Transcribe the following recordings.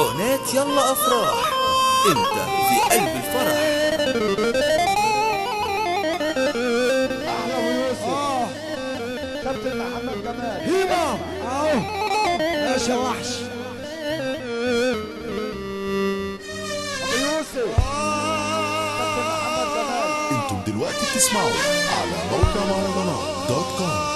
قناة يلا أفراح أنت في قلب الفرح احلى ابو يوسف اه كابتن محمد جمال هيبه اهو ماشي يا وحش ابو يوسف كابتن محمد جمال انتم دلوقتي بتسمعوا على موقع مهرجانات دوت كوم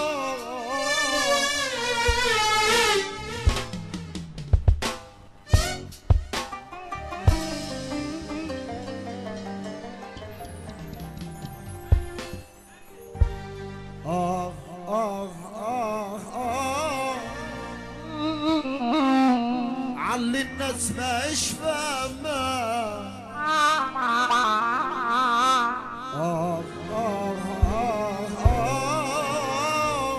آه آه آه آه علي الناس ما إيش فاهمة آه آه آه آه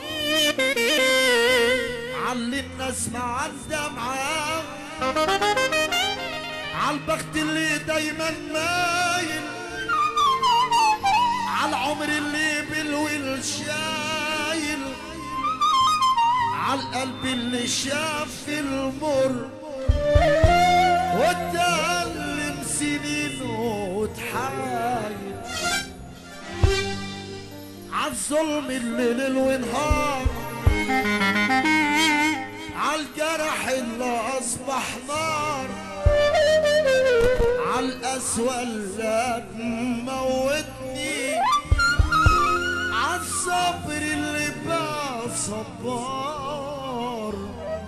علي الناس ما عندها معاه عالبخت اللي دايما مايل عالعمر اللي بالويل شايل عالقلب اللي شاف المر واتعلم سنين وتحايل عالظلم اللي ليل ونهار عالجرح اللي اصبح نار عالقسوة اللي موتني عالصبر اللي بقى صبار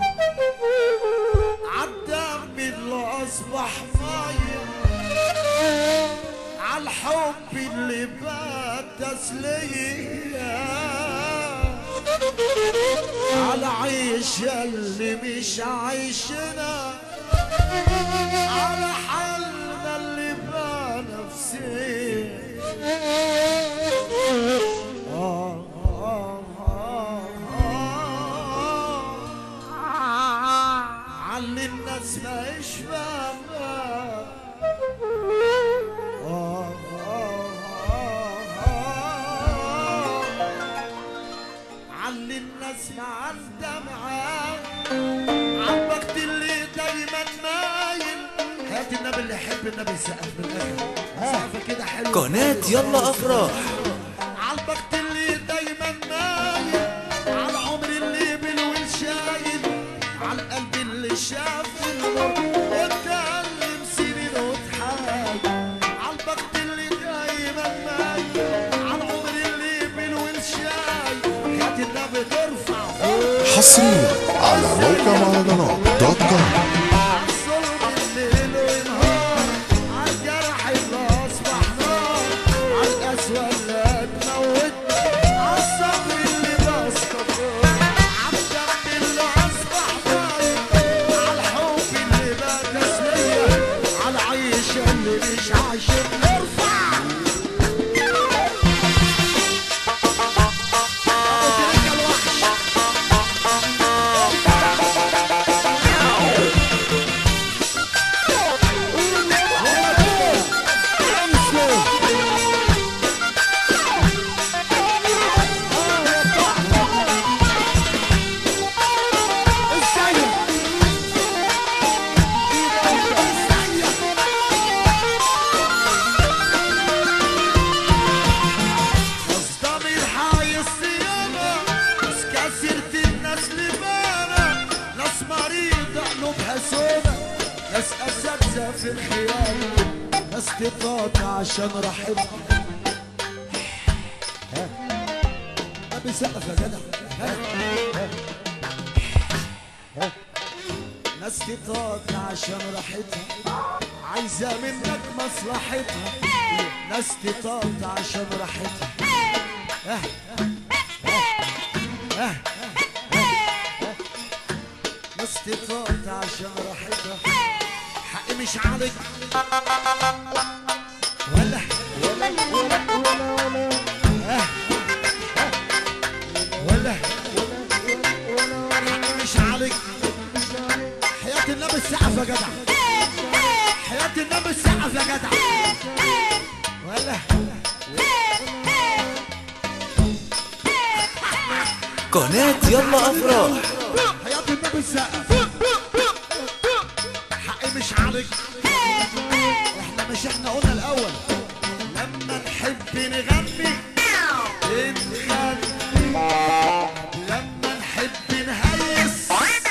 عالدم اللي اصبح ميه عالحب اللي بقى تسليه على عيش اللي مش عايشنا على حالنا اللي بقى نفسي آه آه آه آه علي الناس ما إيش فاهمة آه آه آه آه علي الناس ما عندها معاه عالوقت اللي دايما مايل هات النبي اللي يحب النبي يسقف من الاخر سقفه كده حلو قناة يلا أفراح عالوقت اللي دايما مايل عالعمر اللي بالويل شايل عالقلب اللي شاف المر واتكلم سنين وتحايل عالوقت اللي دايما مايل عالعمر اللي بالويل شايل هات النبي ترفع فوق حصريا على موقع مهرجانات دوت كوم عالظلم الليل ونهار عالجرح اللي اصبح نار عالقسوة اللي تموت عالصبر اللي بستطر عالدم اللي اصبح نار عالحب اللي بقى تسلية عالعيش اللي مش عايشين نرفع ابو تركة الوحش ضمير حي الصيانة ناس كسرت الناس لبانة ناس مريضة قلوبها سودا ناس أساتذة في الخيانة ناس تتقاطع عشان راحتها ها ما بيسقف يا جدع ها ها ها ناس تتقاطع عشان راحتها عايزة منك مصلحتها ناس تتقاطع عشان راحتها اه اه اه ناس تتقاطع عشان راحتها حقي مش عليك ولا ولا ولا ولا ولا اه ولا حقي مش عليك حياة النبي السقف يا جدع حياة النبي السقف يا جدع ولا قناة يلا أفراح حياة النبي السقف عليك احنا مش احنا قلنا الاول لما نحب نغني نغني لما نحب نهيس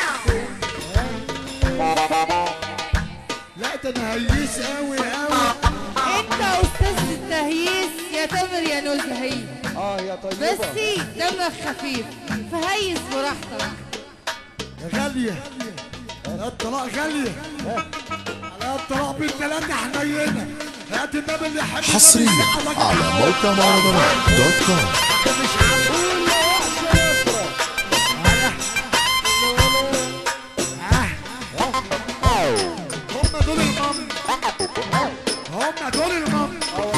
لا ده نهيس قوي قوي انت استاذ التهييس يا تامر يا نزهي اه يا طيبة بس دمك خفيف فهيس براحتك غالية على الطلاق غالية على الطلاق بالثلاثة حنينة هات النبي اللي يحب النبي حصريا يساعدك. على موقع مهرجانات دوت كوم مش هنقول هم دول المام هم دول المام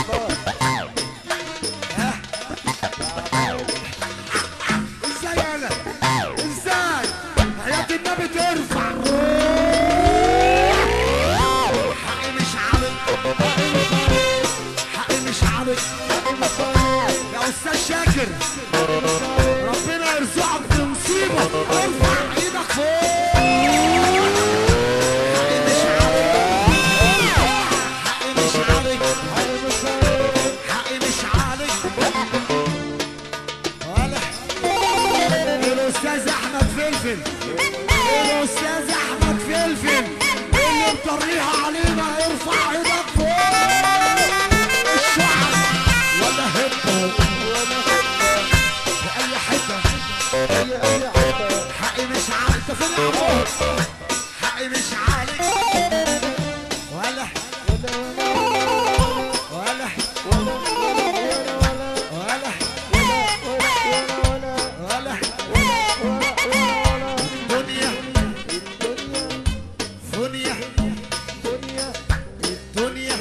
ازاي انا ازاي حياة النبي ترفع حقي مش عارف حقي مش عارف يا استاذ شاكر ربنا يرزقك بمصيبه ارفع ايدك فوق حقي مش عارف حقي مش عارف حقي مش عارف ولا الاستاذ احمد فلفل الاستاذ احمد فلفل اللي مطريها علينا ارفع ايدك فوق الشعب ولا هبه في اي حته حقي مش عالي انت فين يا عمو حقي مش عالي ولا ولا ولا ولا الدنيا فنيا الدنيا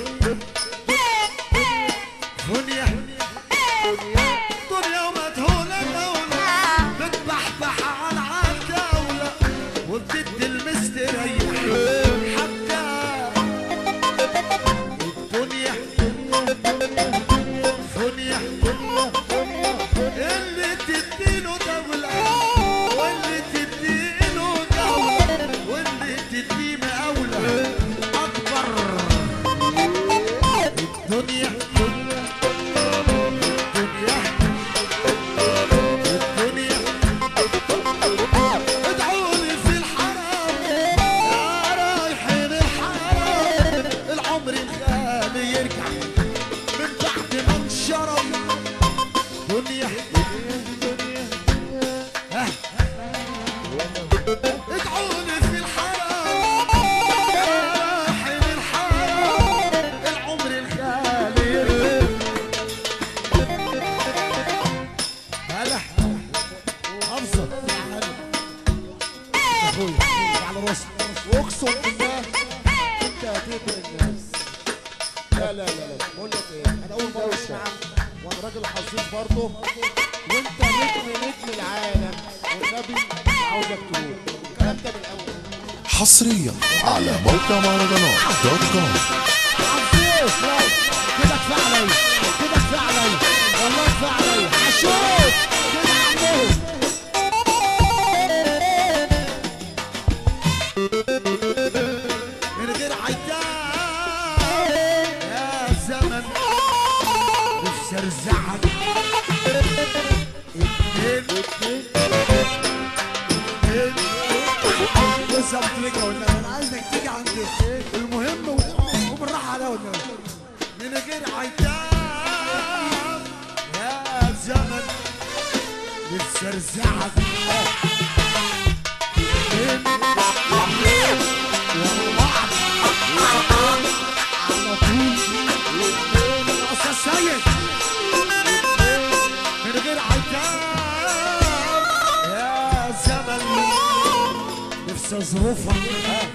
فنيا دنيا ومدهولة دولة بتبحبح على عالدولة وبتدي المستريح حتى الدنيا فنيا اللي تديله دولة واللي تديله دولة واللي تديه مقاولة أكبر الدنيا الدنيا الدنيا ادعوني في الحرام يا رايحين الحرام العمر الغالي يرجع من بعد ما انشرب دنيا ها. ادعوني في الحرام يا رايحين الحرام العمر الغالي يرجع هلا ابسط اخويا على راسي واقسم بالله انت هتقتل الناس لا لا لا لا بقول لك ايه انا اول مره اسمع وانا راجل حظوظ برضه وانت نجم نجم العالم والنبي عاوزك تقول الكلام ده من الاول حصريا على موقع مهرجانات دوت كوم عزيز لا كده كفايه عليا كده كفايه عليا والله كفايه عليا هشوف كده عمهم من غير عتاب يا زمن نفسي ارزعك اتنين اتنين بالظبط كده والنبي انا عايزك تيجي عند المهم و- وبالراحه على والنبي من غير عتاب يا زمن نفسي ارزعك اتنين اتنين ورا بعض على طول اتنين استاذ سيد من غير عتاب يا زمن نفسي اظروفك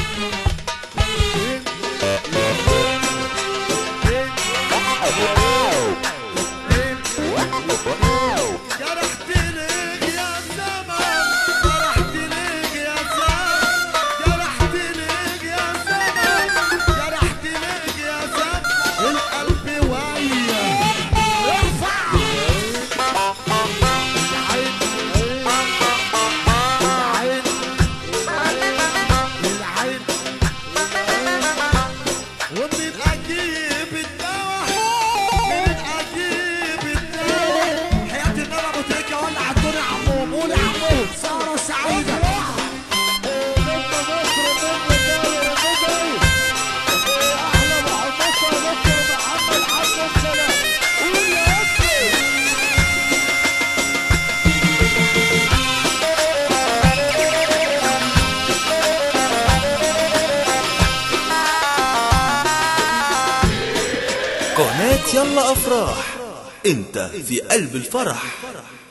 جرحت ليك يا زمان جرحت ليك يا زمان جرحت ليك يا زمان جرحت ليك يا زمان القلب ويا ارفع العين العين يلا افراح انت في قلب الفرح